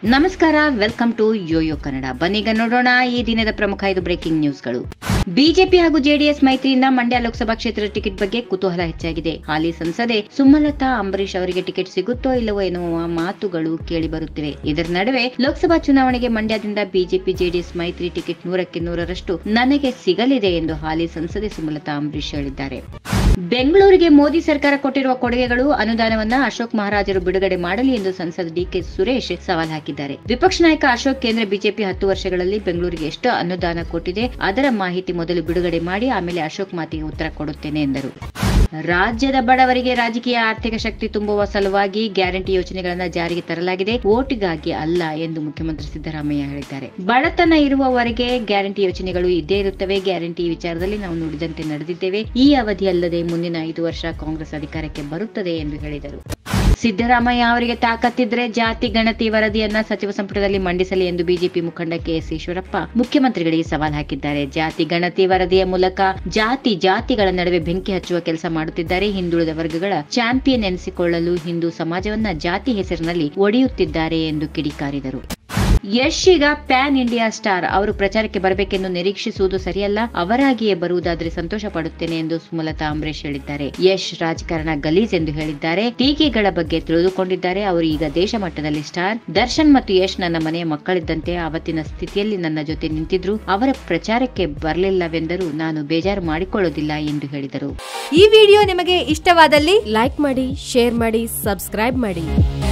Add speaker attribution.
Speaker 1: ನಮಸ್ಕಾರ welcome to YoYo Kannada ಬನ್ನೀಗ ನೋಡೋಣ ಈ ದಿನದ ಪ್ರಮುಖ ಐದು ಬ್ರೇಕಿಂಗ್ ನ್ಯೂಸ್ಗಳು ಬಿಜೆಪಿ ಹಾಗೂ ಜೆಡಿಎಸ್ ಮೈತ್ರಿಯಿಂದ ಮಂಡ್ಯ ಲೋಕಸಭಾ ಕ್ಷೇತ್ರದ ಟಿಕೆಟ್ ಬಗ್ಗೆ ಕುತೂಹಲ ಹೆಚ್ಚಾಗಿದೆ ಹಾಲಿ ಸಂಸದೆ ಸುಮಲತಾ ಅಂಬರೀಶ್ ಅವರಿಗೆ ಟಿಕೆಟ್ ಸಿಗುತ್ತೋ ಇಲ್ಲವೋ ಎನ್ನುವ ಮಾತುಗಳು ಕೇಳಿ ಬರುತ್ತಿವೆ ಇದರ ನಡುವೆ ಲೋಕಸಭಾ ಚುನಾವಣೆಗೆ ಮಂಡ್ಯದಿಂದ ಬಿಜೆಪಿ ಜೆಡಿಎಸ್ ಮೈತ್ರಿ ಟಿಕೆಟ್ ನೂರಕ್ಕೆ ನೂರರಷ್ಟು ನನಗೆ ಸಿಗಲಿದೆ ಎಂದು ಹಾಲಿ ಸಂಸದೆ ಸುಮಲತಾ ಅಂಬರೀಶ್ ಹೇಳಿದ್ದಾರೆ ಬೆಂಗಳೂರಿಗೆ ಮೋದಿ ಸರ್ಕಾರ ಕೊಟ್ಟಿರುವ ಕೊಡುಗೆಗಳು ಅನುದಾನವನ್ನ ಅಶೋಕ್ ಮಹಾರಾಜರು ಬಿಡುಗಡೆ ಮಾಡಲಿ ಎಂದು ಸಂಸದ ಡಿಕೆ ಸುರೇಶ್ ಸವಾಲ್ ಹಾಕಿದ್ದಾರೆ ವಿಪಕ್ಷ ನಾಯಕ ಅಶೋಕ್ ಕೇಂದ್ರ ಬಿಜೆಪಿ ಹತ್ತು ವರ್ಷಗಳಲ್ಲಿ ಬೆಂಗಳೂರಿಗೆ ಎಷ್ಟು ಅನುದಾನ ಕೊಟ್ಟಿದೆ ಅದರ ಮಾಹಿತಿ ಮೊದಲು ಬಿಡುಗಡೆ ಮಾಡಿ ಆಮೇಲೆ ಅಶೋಕ್ ಮಾತಿಗೆ ಉತ್ತರ ಕೊಡುತ್ತೇನೆ ಎಂದರು ರಾಜ್ಯದ ಬಡವರಿಗೆ ರಾಜಕೀಯ ಆರ್ಥಿಕ ಶಕ್ತಿ ತುಂಬುವ ಸಲುವಾಗಿ ಗ್ಯಾರಂಟಿ ಯೋಜನೆಗಳನ್ನು ಜಾರಿಗೆ ತರಲಾಗಿದೆ ಓಟಿಗಾಗಿ ಅಲ್ಲ ಎಂದು ಮುಖ್ಯಮಂತ್ರಿ ಸಿದ್ದರಾಮಯ್ಯ ಹೇಳಿದ್ದಾರೆ ಬಡತನ ಇರುವವರೆಗೆ ಗ್ಯಾರಂಟಿ ಯೋಜನೆಗಳು ಇದ್ದೇ ಇರುತ್ತವೆ ಗ್ಯಾರಂಟಿ ವಿಚಾರದಲ್ಲಿ ನಾವು ನುಡಿದಂತೆ ನಡೆದಿದ್ದೇವೆ ಈ ಅವಧಿಯಲ್ಲದೆ ಮುಂದಿನ ಐದು ವರ್ಷ ಕಾಂಗ್ರೆಸ್ ಅಧಿಕಾರಕ್ಕೆ ಬರುತ್ತದೆ ಎಂದು ಹೇಳಿದರು ಸಿದ್ದರಾಮಯ್ಯ ಅವರಿಗೆ ತಾಕತ್ತಿದ್ರೆ ಜಾತಿ ಗಣತಿ ವರದಿಯನ್ನ ಸಚಿವ ಸಂಪುಟದಲ್ಲಿ ಮಂಡಿಸಲಿ ಎಂದು ಬಿಜೆಪಿ ಮುಖಂಡ ಕೆಎಸ್ ಈಶ್ವರಪ್ಪ ಮುಖ್ಯಮಂತ್ರಿಗಳಿಗೆ ಸವಾಲ್ ಹಾಕಿದ್ದಾರೆ ಜಾತಿ ಗಣತಿ ವರದಿಯ ಮೂಲಕ ಜಾತಿ ಜಾತಿಗಳ ನಡುವೆ ಬೆಂಕಿ ಹಚ್ಚುವ ಕೆಲಸ ಮಾಡುತ್ತಿದ್ದಾರೆ ಹಿಂದುಳಿದ ವರ್ಗಗಳ ಚಾಂಪಿಯನ್ ಎನಿಸಿಕೊಳ್ಳಲು ಹಿಂದೂ ಸಮಾಜವನ್ನ ಜಾತಿ ಹೆಸರಿನಲ್ಲಿ ಒಡೆಯುತ್ತಿದ್ದಾರೆ ಎಂದು ಕಿಡಿಕಾರಿದರು ಯಶ್ ಈಗ ಪ್ಯಾನ್ ಇಂಡಿಯಾ ಸ್ಟಾರ್ ಅವರು ಪ್ರಚಾರಕ್ಕೆ ಬರಬೇಕೆಂದು ನಿರೀಕ್ಷಿಸುವುದು ಸರಿಯಲ್ಲ ಅವರಾಗಿಯೇ ಬರುವುದಾದರೆ ಸಂತೋಷ ಪಡುತ್ತೇನೆ ಎಂದು ಸುಮಲತಾ ಅಂಬರೀಶ್ ಹೇಳಿದ್ದಾರೆ ಯಶ್ ರಾಜಕಾರಣ ಗಲೀಜ್ ಎಂದು ಹೇಳಿದ್ದಾರೆ ಟೀಕೆಗಳ ಬಗ್ಗೆ ತಿಳಿದುಕೊಂಡಿದ್ದಾರೆ ಅವರು ಈಗ ದೇಶ ಮಟ್ಟದಲ್ಲಿ ಸ್ಟಾರ್ ದರ್ಶನ್ ಮತ್ತು ಯಶ್ ನನ್ನ ಮನೆಯ ಮಕ್ಕಳಿದ್ದಂತೆ ಅವತ್ತಿನ ಸ್ಥಿತಿಯಲ್ಲಿ ನನ್ನ ಜೊತೆ ನಿಂತಿದ್ರು ಅವರ ಪ್ರಚಾರಕ್ಕೆ ಬರಲಿಲ್ಲವೆಂದರೂ ನಾನು ಬೇಜಾರು ಮಾಡಿಕೊಳ್ಳೋದಿಲ್ಲ ಎಂದು ಹೇಳಿದರು
Speaker 2: ಈ ವಿಡಿಯೋ ನಿಮಗೆ ಇಷ್ಟವಾದಲ್ಲಿ ಲೈಕ್ ಮಾಡಿ ಶೇರ್ ಮಾಡಿ ಸಬ್ಸ್ಕ್ರೈಬ್ ಮಾಡಿ